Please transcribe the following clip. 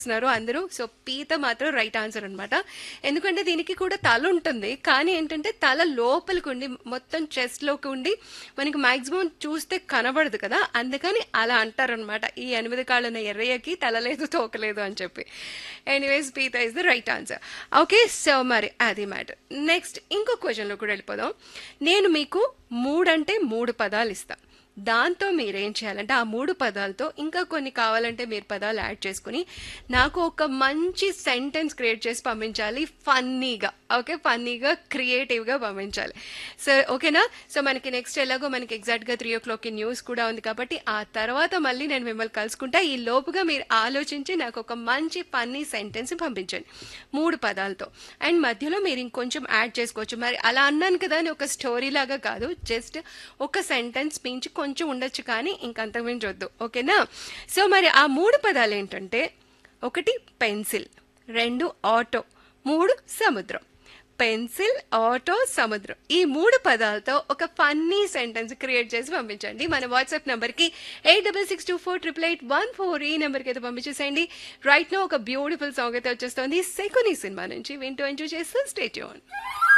చేస్తున్నారు అందరూ సో పీత మాత్రం రైట్ ఆన్సర్ అన్నమాట ఎందుకంటే దీనికి కూడా తల ఉంటుంది కానీ ఏంటంటే తల లోపలికి ఉండి మొత్తం చెస్ట్ లోకి ఉండి మనకి మాక్సిమం చూస్తే కనబడదు కదా అందుకని అలా అంటారనమాట ఈ ఎనిమిది కాళ్ళన ఎర్రయ్యకి తల లేదు తోకలేదు అని చెప్పి ఎనీవేస్ పీత is the right answer okay so మరి అది మ్యాటర్ నెక్స్ట్ ఇంకో క్వశ్చన్లో కూడా వెళ్ళిపోదాం నేను మీకు మూడంటే మూడు పదాలు ఇస్తాను దాంతో మీరేం చేయాలంటే ఆ మూడు పదాలతో ఇంకా కొన్ని కావాలంటే మీరు పదాలు యాడ్ చేసుకుని నాకు ఒక మంచి సెంటెన్స్ క్రియేట్ చేసి పంపించాలి ఫన్నీగా ఓకే ఫన్నీగా క్రియేటివ్గా పంపించాలి సో ఓకేనా సో మనకి నెక్స్ట్ ఎలాగో మనకి ఎగ్జాక్ట్గా త్రీ ఓ క్లాక్కి న్యూస్ కూడా ఉంది కాబట్టి ఆ తర్వాత మళ్ళీ నేను మిమ్మల్ని కలుసుకుంటా ఈ లోపుగా మీరు ఆలోచించి నాకు ఒక మంచి ఫన్నీ సెంటెన్స్ పంపించండి మూడు పదాలతో అండ్ మధ్యలో మీరు ఇంకొంచెం యాడ్ చేసుకోవచ్చు మరి అలా అన్నాను కదా అని ఒక స్టోరీ లాగా కాదు జస్ట్ ఒక సెంటెన్స్ మించి కొంచెం ఉండొచ్చు కానీ ఇంకంతకు మించి వద్దు ఓకేనా సో మరి ఆ మూడు పదాలు ఏంటంటే ఒకటి పెన్సిల్ రెండు ఆటో మూడు సముద్రం పెన్సిల్ ఆటో సముద్రం ఈ మూడు పదాలతో ఒక ఫన్నీ సెంటెన్స్ క్రియేట్ చేసి పంపించండి మన వాట్సాప్ నెంబర్కి eight double six two four triple eight one four ఈ నెంబర్కి అయితే పంపించేసేయండి రైట్ లో ఒక బ్యూటిఫుల్ సాంగ్ అయితే వచ్చేస్తుంది సెకుని సినిమా నుంచి వింటూ ఎంజాయ్ చేస్తూ స్టేట్